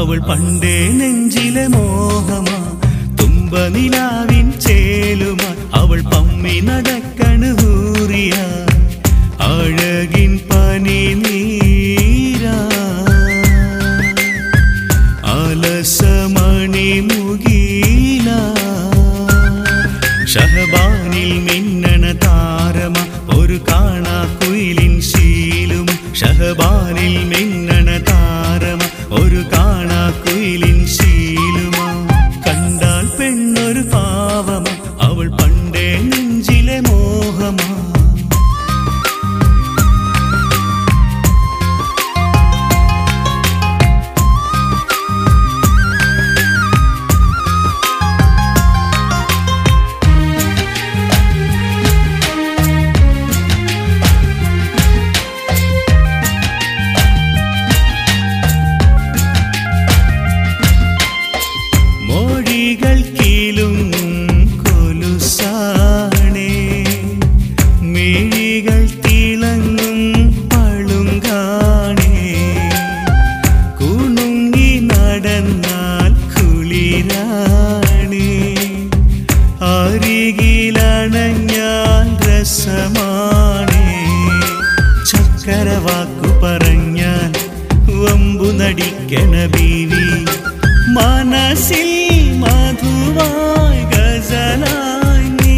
അവൾ പണ്ടേ നെഞ്ചിലെ മോഹമാ തുമ്പനിലാവിൻ ചേലുമാ അവൾ പമ്മി നടക്കണ് ഊറിയ അഴകിൻ പനി നീരാ അലസമണി മുഗീല ഷഹബാനിൽ മിന്നണ താരമ ഒരു കാണാ കുയിലിൻ ശീലും ഷഹബാനിൽ മിന്നണ താരമ ഒരു കാണാ കുയിലിൻ ശീലുമാ കണ്ടാൽ പെണ്ണൊരു പാവമ അവൾ പണ്ടേ നെഞ്ചിലെ മോഹമാ മൊഴികൾ കീലും കൊലുസാണേ മിഴികൾ തിളങ്ങും പളുങ്കാണേ കുണുങ്ങി നടന്നാൽ കുളിരാണേ അരികിലണഞ്ഞാൽ രസമാണേ ചക്കരവാക്കു പറഞ്ഞാൽ വമ്പു നടിക്കണ ബീവി മനസ്സിൽ മധുവായി ഗസലായി നീ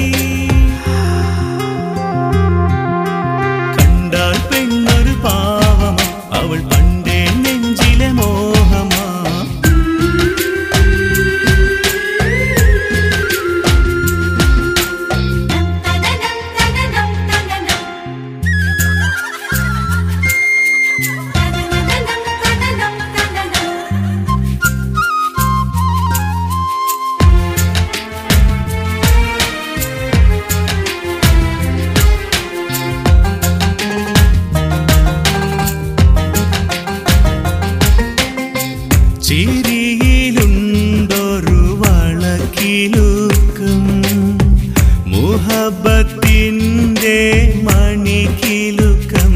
കണ്ടാൽ പെണ്ണൊരു പാവമ അവൾ പണ്ടേ നെഞ്ചിലെ മോഹമാ ചിരിയിലുണ്ടൊരു വളക്കിലുക്കം മുഹബത്തിൻ്റെ മണിക്കിലുക്കം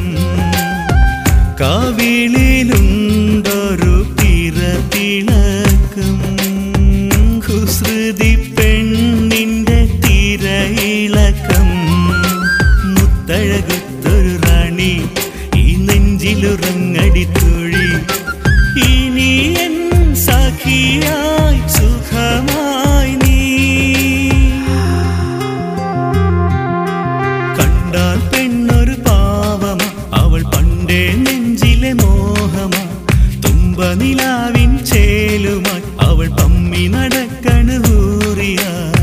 കവിളിലുണ്ടൊരു തിരതിളക്കം കുസൃതി പെണ്ണിൻ്റെ തിരയിളക്കം മുത്തഴകുത്തൊരു റാണി ഈ നെഞ്ചിലുറങ്ങടി തൊഴി ഇനി എൻ സഖിയായി സുഖമായി നീ കണ്ടാൽ പെണ്ണൊരു പാവമ അവൾ പണ്ടേ നെഞ്ചിലെ മോഹമ തുമ്പനിലാവിൻ ചേലുമായി അവൾ പമ്മി നടക്കണ് ഊറിയ